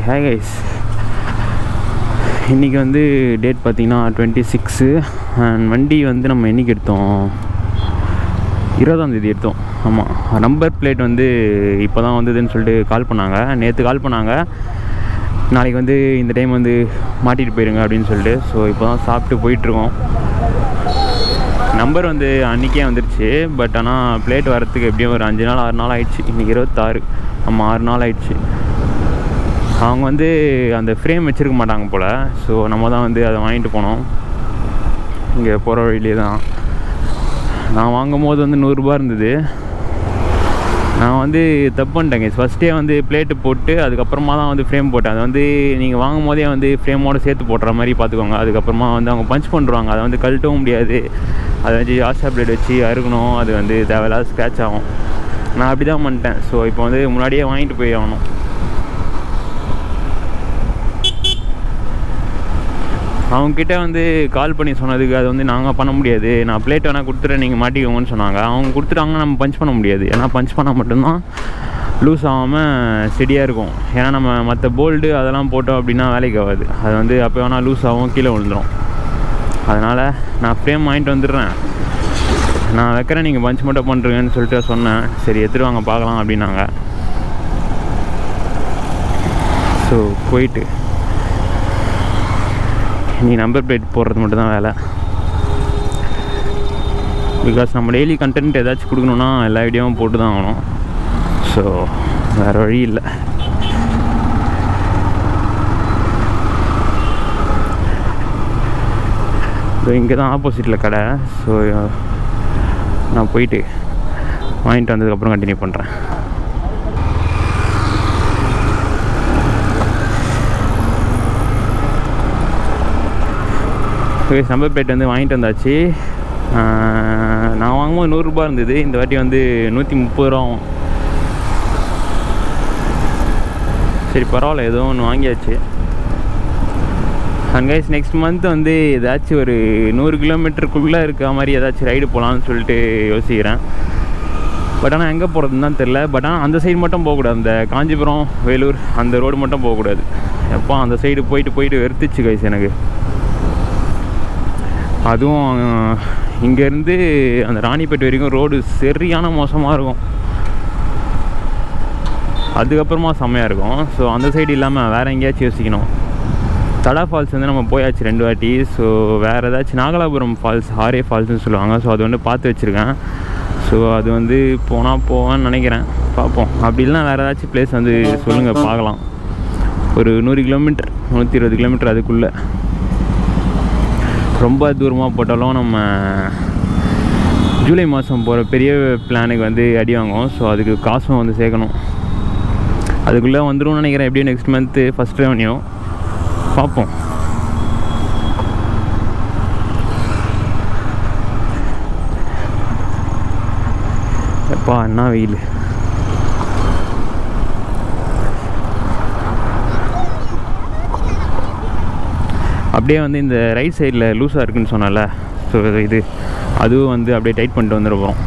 Hey guys இன்றைக்கி வந்து date பார்த்தீங்கன்னா டுவெண்ட்டி சிக்ஸு அண்ட் வண்டி வந்து நம்ம என்னைக்கு எடுத்தோம் இருபதாந்தேதி எடுத்தோம் ஆமாம் நம்பர் பிளேட் வந்து இப்போ தான் வந்ததுன்னு சொல்லிட்டு கால் பண்ணாங்க நேற்று கால் பண்ணாங்க நாளைக்கு வந்து இந்த டைம் வந்து மாட்டிட்டு போயிருங்க அப்படின்னு சொல்லிட்டு ஸோ இப்போ தான் சாப்பிட்டு போயிட்டுருக்கோம் நம்பர் வந்து அன்றைக்கே வந்துருச்சு பட் ஆனால் பிளேட் வரத்துக்கு எப்படியும் ஒரு அஞ்சு நாள் ஆறு நாள் ஆயிடுச்சு இன்றைக்கி இருபத்தாறு ஆமாம் ஆறு நாள் ஆயிடுச்சு அவங்க வந்து அந்த ஃப்ரேம் வச்சுருக்க மாட்டாங்க போல் ஸோ நம்ம தான் வந்து அதை வாங்கிட்டு போனோம் இங்கே போகிற வழியிலே தான் நான் வாங்கும் போது வந்து நூறுரூபா இருந்தது நான் வந்து தப்பு பண்ணிட்டேங்க ஃபஸ்ட்டே வந்து பிளேட்டு போட்டு அதுக்கப்புறமா தான் வந்து ஃப்ரேம் போட்டேன் அது வந்து நீங்கள் வாங்கும் போதே வந்து ஃப்ரேமோடு சேர்த்து போட்டுற மாதிரி பார்த்துக்கோங்க அதுக்கப்புறமா வந்து அவங்க பஞ்ச் பண்ணுறாங்க அதை வந்து கழட்டவும் முடியாது அதை வச்சு ஆஷா பிளேட் வச்சு அறுக்கணும் அது வந்து தேவையில்லாத ஸ்க்ராட்ச் ஆகும் நான் அப்படி தான் பண்ணிட்டேன் ஸோ இப்போ வந்து முன்னாடியே வாங்கிட்டு போய் ஆகணும் அவங்கக்கிட்ட வந்து கால் பண்ணி சொன்னதுக்கு அது வந்து நாங்கள் பண்ண முடியாது நான் பிளேட் வேணால் கொடுத்துட்றேன் நீங்கள் மாட்டிக்கோங்கன்னு சொன்னாங்க அவங்க கொடுத்துட்டாங்கன்னா நம்ம பஞ்ச் பண்ண முடியாது ஏன்னா பஞ்ச் பண்ணால் மட்டும்தான் லூஸ் ஆகாமல் ஸ்டெடியாக இருக்கும் ஏன்னா நம்ம மற்ற போல்டு அதெல்லாம் போட்டோம் அப்படின்னா வேலைக்கு ஆகாது அது வந்து அப்போ வேணால் லூஸ் ஆகும் கீழே விழுந்துடும் அதனால் நான் ஃப்ரேம் வாங்கிட்டு வந்துடுறேன் நான் வைக்கிறேன் நீங்கள் பஞ்ச் மட்டும் பண்ணுறீங்கன்னு சொல்லிட்டு சொன்னேன் சரி எடுத்துகிட்டு வாங்க பார்க்கலாம் அப்படின்னாங்க ஸோ போயிட்டு நீ நம்பர் பிளேட் போடுறது மட்டும் தான் வேலை பிகாஸ் நம்ம டெய்லி கண்டென்ட் ஏதாச்சும் கொடுக்கணுன்னா எல்லா வீடியோவும் போட்டு தான் ஆகணும் ஸோ வேறு வழி இல்லை ஸோ இங்கே தான் ஆப்போசிட்டில் கடை ஸோ நான் போயிட்டு வாங்கிட்டு வந்ததுக்கப்புறம் கண்டினியூ பண்ணுறேன் ஓகே நம்பர் பிளேட் வந்து வாங்கிட்டு வந்தாச்சு நான் வாங்கும்போது நூறுரூபா இருந்தது இந்த வாட்டி வந்து நூற்றி முப்பது ரூபா ஆகும் சரி பரவாயில்ல ஏதோ ஒன்று வாங்கியாச்சு அண்ட் கைஸ் நெக்ஸ்ட் மந்த் வந்து ஏதாச்சும் ஒரு நூறு கிலோமீட்டருக்குள்ளே இருக்க மாதிரி ஏதாச்சும் ரைடு போகலான்னு சொல்லிட்டு யோசிக்கிறேன் பட் ஆனால் எங்கே போகிறதுன்னு தான் தெரில பட் ஆனால் அந்த சைடு மட்டும் போகக்கூடாது அந்த காஞ்சிபுரம் வேலூர் அந்த ரோடு மட்டும் போகக்கூடாது எப்போ அந்த சைடு போயிட்டு போயிட்டு வெறுத்துச்சு கைஸ் எனக்கு அதுவும் இங்கேருந்து அந்த ராணிப்பேட்டை வரைக்கும் ரோடு சரியான மோசமாக இருக்கும் அதுக்கப்புறமா செம்மையாக இருக்கும் ஸோ அந்த சைடு இல்லாமல் வேறு எங்கேயாச்சும் யோசிக்கணும் தடா ஃபால்ஸ் வந்து நம்ம போயாச்சு ரெண்டு வாட்டி ஸோ வேறு ஏதாச்சும் நாகலாபுரம் ஃபால்ஸ் ஆரே ஃபால்ஸ்னு சொல்லுவாங்க ஸோ அது வந்து பார்த்து வச்சுருக்கேன் ஸோ அது வந்து போனால் போவேன்னு நினைக்கிறேன் பார்ப்போம் அப்படி இல்லைனா வேறு ஏதாச்சும் பிளேஸ் வந்து சொல்லுங்கள் பார்க்கலாம் ஒரு நூறு கிலோமீட்டர் நூற்றி இருபது கிலோமீட்டர் அதுக்குள்ளே ரொம்ப தூரமாக போட்டாலும் நம்ம ஜூலை மாதம் போகிற பெரிய பிளானுக்கு வந்து அடி வாங்குவோம் ஸோ அதுக்கு காசும் வந்து சேர்க்கணும் அதுக்குள்ளே வந்துடும் நினைக்கிறேன் எப்படியும் நெக்ஸ்ட் மந்த்து ஃபஸ்ட் ரெவன்யூ பார்ப்போம் எப்பா என்ன வெயில் அப்படியே வந்து இந்த ரைட் சைடில் லூஸாக இருக்குன்னு சொன்னல ஸோ இது அதுவும் வந்து அப்படியே டைட் பண்ணிட்டு வந்துட போகிறோம்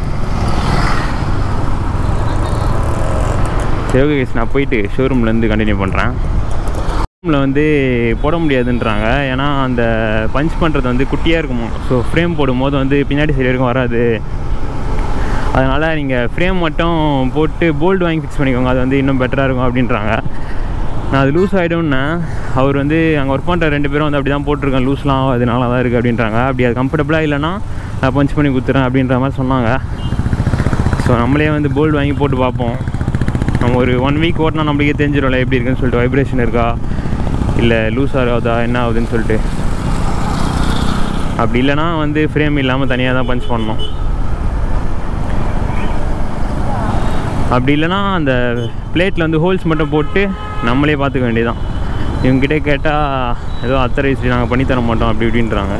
சரி ஓகே guys, நான் போயிட்டு ஷோரூம்லேருந்து கண்டினியூ பண்ணுறேன் ஷோரூமில் வந்து போட முடியாதுன்றாங்க ஏன்னா அந்த பஞ்ச் பண்ணுறது வந்து குட்டியாக இருக்குமோ ஸோ ஃப்ரேம் போடும்போது வந்து பின்னாடி சைடு வரைக்கும் வராது அதனால் நீங்கள் ஃப்ரேம் மட்டும் போட்டு போல்டு வாங்கி ஃபிக்ஸ் பண்ணிக்கோங்க அது வந்து இன்னும் பெட்டராக இருக்கும் அப்படின்றாங்க நான் அது லூஸ் ஆகிடும்னா அவர் வந்து அங்கே ஒர்க் பண்ணுற ரெண்டு பேரும் வந்து அப்படி தான் போட்டிருக்கேன் லூஸ்லாம் அது நல்லா தான் இருக்குது அப்படின்றாங்க அப்படி அது கம்ஃபர்டபுளாக இல்லைன்னா நான் பஞ்ச் பண்ணி கொடுத்துறேன் அப்படின்ற மாதிரி சொன்னாங்க ஸோ நம்மளே வந்து போல்டு வாங்கி போட்டு பார்ப்போம் நம்ம ஒரு ஒன் வீக் ஓட்டினா நம்மளுக்கே தெரிஞ்சிடும்ல எப்படி இருக்குன்னு சொல்லிட்டு வைப்ரேஷன் இருக்கா இல்லை லூஸ் ஆகாதா என்ன ஆகுதுன்னு சொல்லிட்டு அப்படி இல்லைனா வந்து ஃப்ரேம் இல்லாமல் தனியாக தான் பஞ்ச் பண்ணணும் அப்படி இல்லைனா அந்த பிளேட்டில் வந்து ஹோல்ஸ் மட்டும் போட்டு நம்மளே பார்த்துக்க வேண்டியதான் இவங்ககிட்ட கேட்டால் ஏதோ அத்தரைஸ் நாங்கள் பண்ணித்தர மாட்டோம் அப்படி இப்படின்றாங்க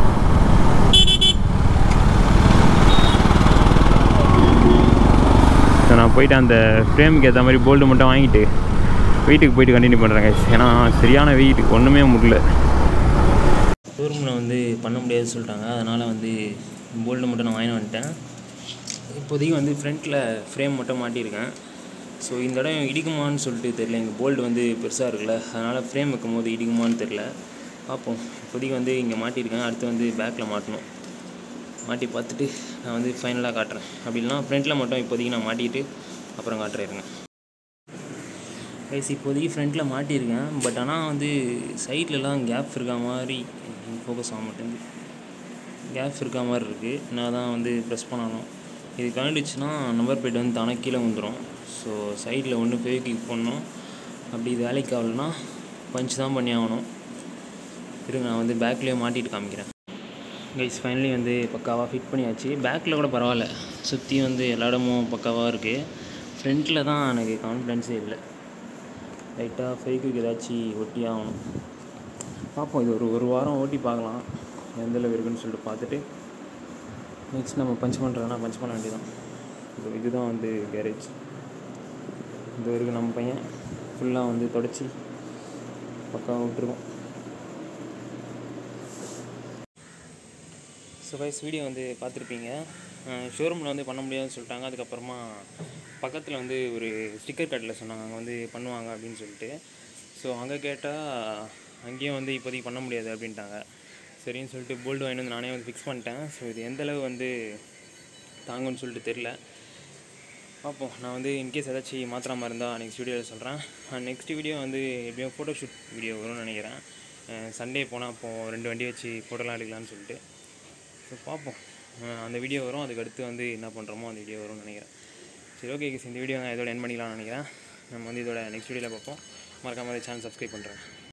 ஸோ நான் போயிட்டு அந்த ஃப்ரேமுக்கு ஏற்ற மாதிரி போல்டு மட்டும் வாங்கிட்டு வீட்டுக்கு போயிட்டு கண்டினியூ பண்ணுறேன் guys. ஏன்னா சரியான வெயிட் ஒன்றுமே முடியல ஷோரூமில் வந்து பண்ண முடியாதுன்னு சொல்லிட்டாங்க அதனால் வந்து போல்டு மட்டும் நான் வாங்கி வந்துட்டேன் இப்போதைக்கு வந்து ஃப்ரண்ட்டில் ஃப்ரேம் மட்டும் மாட்டியிருக்கேன் ஸோ இந்த இடம் இடிக்குமான்னு சொல்லிட்டு தெரில எங்கள் போல்டு வந்து பெருசாக இருக்குல்ல அதனால் ஃப்ரேம் வைக்கும் போது இடிக்குமான்னு தெரில பார்ப்போம் இப்போதைக்கு வந்து இங்கே மாட்டியிருக்கேன் அடுத்து வந்து பேக்கில் மாட்டணும் மாட்டி பார்த்துட்டு நான் வந்து ஃபைனலாக காட்டுறேன் அப்படி இல்லைனா ஃப்ரண்ட்டில் மட்டும் இப்போதைக்கு நான் மாட்டிட்டு அப்புறம் காட்டுறேன் இருங்க கைஸ் இப்போதைக்கு ஃப்ரண்ட்டில் மாட்டியிருக்கேன் பட் ஆனால் வந்து சைட்லலாம் கேப் இருக்க மாதிரி ஃபோக்கஸ் ஆக மாட்டேங்குது கேப் இருக்க மாதிரி இருக்குது நான் தான் வந்து ப்ரெஸ் பண்ணணும் இது கழண்டுச்சுன்னா நம்பர் பிளேட் வந்து தானே கீழே வந்துடும் ஸோ சைடில் ஒன்று ஃபேவிக் பண்ணணும் அப்படி இது வேலைக்கு ஆகலைன்னா பஞ்ச் தான் பண்ணி ஆகணும் இருங்க நான் வந்து பேக்லேயே மாட்டிட்டு காமிக்கிறேன் கைஸ் ஃபைனலி வந்து பக்காவாக ஃபிட் பண்ணியாச்சு பேக்கில் கூட பரவாயில்ல சுற்றி வந்து எல்லா இடமும் பக்காவாக இருக்குது ஃப்ரண்ட்டில் தான் எனக்கு கான்ஃபிடென்ஸே இல்லை லைட்டாக ஃபேக்குக்கு ஏதாச்சும் ஒட்டி ஆகணும் பார்ப்போம் இது ஒரு ஒரு வாரம் ஓட்டி பார்க்கலாம் எந்த அளவு இருக்குன்னு சொல்லிட்டு பார்த்துட்டு நெக்ஸ்ட் நம்ம பஞ்ச் பண்ணுறதுனா பஞ்ச் பண்ண வேண்டியதான் இது இதுதான் வந்து கேரேஜ் இது வரைக்கும் நம்ம பையன் ஃபுல்லாக வந்து தொடச்சி பக்காவாக விட்டுருக்கோம் ஸோ கைஸ் வீடியோ வந்து பார்த்துருப்பீங்க ஷோரூமில் வந்து பண்ண முடியாதுன்னு சொல்லிட்டாங்க அதுக்கப்புறமா பக்கத்தில் வந்து ஒரு ஸ்டிக்கர் கட்டில் சொன்னாங்க அங்கே வந்து பண்ணுவாங்க அப்படின்னு சொல்லிட்டு ஸோ அங்கே கேட்டால் அங்கேயும் வந்து இப்போதைக்கு பண்ண முடியாது அப்படின்ட்டாங்க சரின்னு சொல்லிட்டு போல்டு வாங்கி வந்து நானே வந்து ஃபிக்ஸ் பண்ணிட்டேன் ஸோ இது எந்த அளவு வந்து தாங்கும்னு சொல்லிட்டு தெரில பார்ப்போம் நான் வந்து இன்கேஸ் ஏதாச்சும் மாத்திராமல் இருந்தால் நெக்ஸ்ட் வீடியோவில் சொல்கிறேன் நெக்ஸ்ட் வீடியோ வந்து எப்படியும் ஃபோட்டோஷூட் வீடியோ வரும்னு நினைக்கிறேன் சண்டே போனால் அப்போது ரெண்டு வண்டி வச்சு ஃபோட்டோலாம் எடுக்கலாம்னு சொல்லிட்டு ஸோ பார்ப்போம் அஹ் அந்த வீடியோ வரும் அதுக்கு அடுத்து வந்து என்ன பண்ணுறோமோ அந்த வீடியோ வரும்னு நினைக்கிறேன் சரி ஓகே இந்த வீடியோ நான் இதோட என் பண்ணிக்கலாம்னு நினைக்கிறேன் நம்ம வந்து இதோட நெக்ஸ்ட் வீடியோவில் பார்ப்போம் மறக்காம சேனல் சப்ஸ்கிரைப் பண்ணுறேன்